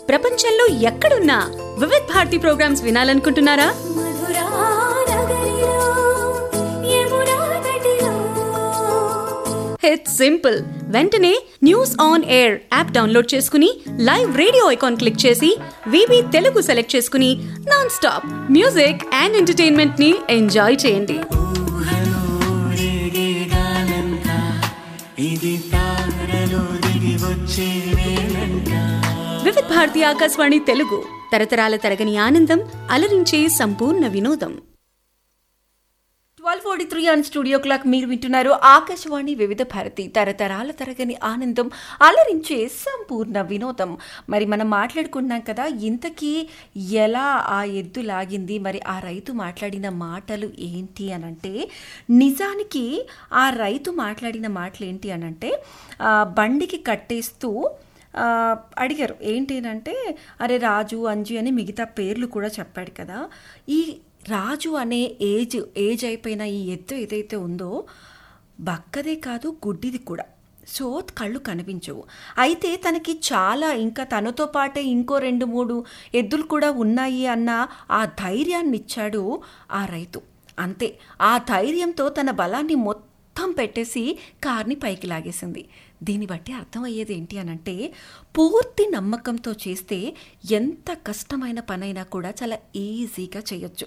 ప్రపంచంలో ఎక్కడున్నా వివిధ్ భారతి ప్రోగ్రామ్స్ వినాలనుకుంటున్నారా ఇట్స్ సింపుల్ వెంటనే news on air app download చేసుకుని లైవ్ రేడియో ఐకాన్ క్లిక్ చేసి వివి తెలుగు సెలెక్ట్ చేసుకుని non stop music and entertainment ని ఎంజాయ్ చేయండి వివిధ్ భారతి ఆకాశవాణి తెలుగు తరతరాల తరగని ఆనందం అలరించే సంపూర్ణ వినోదం twelve forty three on studio clock మీరు వింటున్నారు ఆకాశవాణి వివిధ భారతి తరతరాల తరగని ఆనందం అలరించే సంపూర్ణ వినోదం మరి మనం మాట్లాడుకున్నాం కదా ఇంతకీ ఎలా ఆ ఎద్దు లాగింది మరి ఆ రైతు మాట్లాడిన మాటలు ఏంటి అని అంటే నిజానికి ఆ రైతు మాట్లాడిన మాటలు ఏంటి అని అంటే ఆ, బండికి కట్టేస్తూ ఆ, అడిగారు ఏంటి అంటే అరే రాజు అంజు అని మిగతా పేర్లు కూడా చెప్పాడు కదా ఈ రాజు అనే ఏజ్ ఏజ్ అయిపోయిన ఈ ఎత్తు ఏదైతే ఉందో బక్కదే కాదు గుడ్డిది కూడా సో కళ్ళు కనిపించవు అయితే తనకి చాలా ఇంకా తనతో పాటే ఇంకో రెండు మూడు ఎద్దులు కూడా ఉన్నాయి అన్న ఆ ధైర్యాన్ని ఇచ్చాడు ఆ రైతు అంతే ఆ ధైర్యంతో తన బలాన్ని మొత్తం మొత్తం పెట్టేసి కార్ని పైకి లాగేసింది దీన్ని బట్టి అర్థమయ్యేది ఏంటి అనంటే పూర్తి నమ్మకంతో చేస్తే ఎంత కష్టమైన పనైనా కూడా చాలా ఈజీగా చేయొచ్చు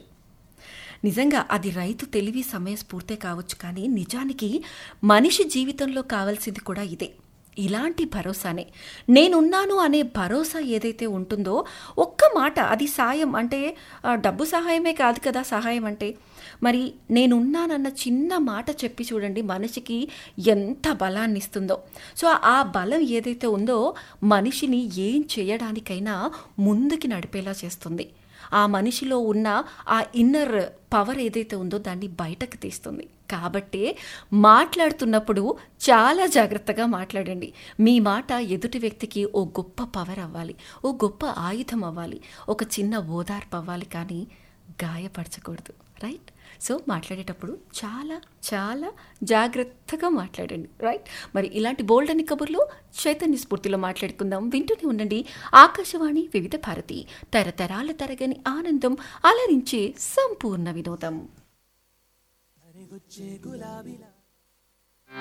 నిజంగా అది రైతు తెలివి సమయస్ఫూర్తే కావచ్చు కానీ నిజానికి మనిషి జీవితంలో కావాల్సింది కూడా ఇదే ఇలాంటి భరోసానే నేనున్నాను అనే భరోసా ఏదైతే ఉంటుందో ఒక్క మాట అది సాయం అంటే ఆ, డబ్బు సహాయమే కాదు కదా సహాయం అంటే మరి నేనున్నానన్న చిన్న మాట చెప్పి చూడండి మనిషికి ఎంత బలాన్ని ఇస్తుందో సో ఆ బలం ఏదైతే ఉందో మనిషిని ఏం చేయడానికైనా ముందుకి నడిపేలా చేస్తుంది ఆ మనిషిలో ఉన్న ఆ ఇన్నర్ పవర్ ఏదైతే ఉందో దాన్ని బయటకు తీస్తుంది కాబట్టే మాట్లాడుతున్నప్పుడు చాలా జాగ్రత్తగా మాట్లాడండి మీ మాట ఎదుటి వ్యక్తికి ఓ గొప్ప పవర్ అవ్వాలి ఓ గొప్ప ఆయుధం అవ్వాలి ఒక చిన్న ఓదార్పు అవ్వాలి కానీ గాయపరచకూడదు రైట్ సో మాట్లాడేటప్పుడు చాలా చాలా జాగ్రత్తగా మాట్లాడండి రైట్ మరి ఇలాంటి బోల్డ్ అని కబుర్లు చైతన్య స్ఫూర్తిలో మాట్లాడుకుందాం వింటూనే ఉండండి ఆకాశవాణి వివిధ భారతి తరతరాల తరగని ఆనందం అలరించే సంపూర్ణ వినోదం గుచ్చే గులాబీల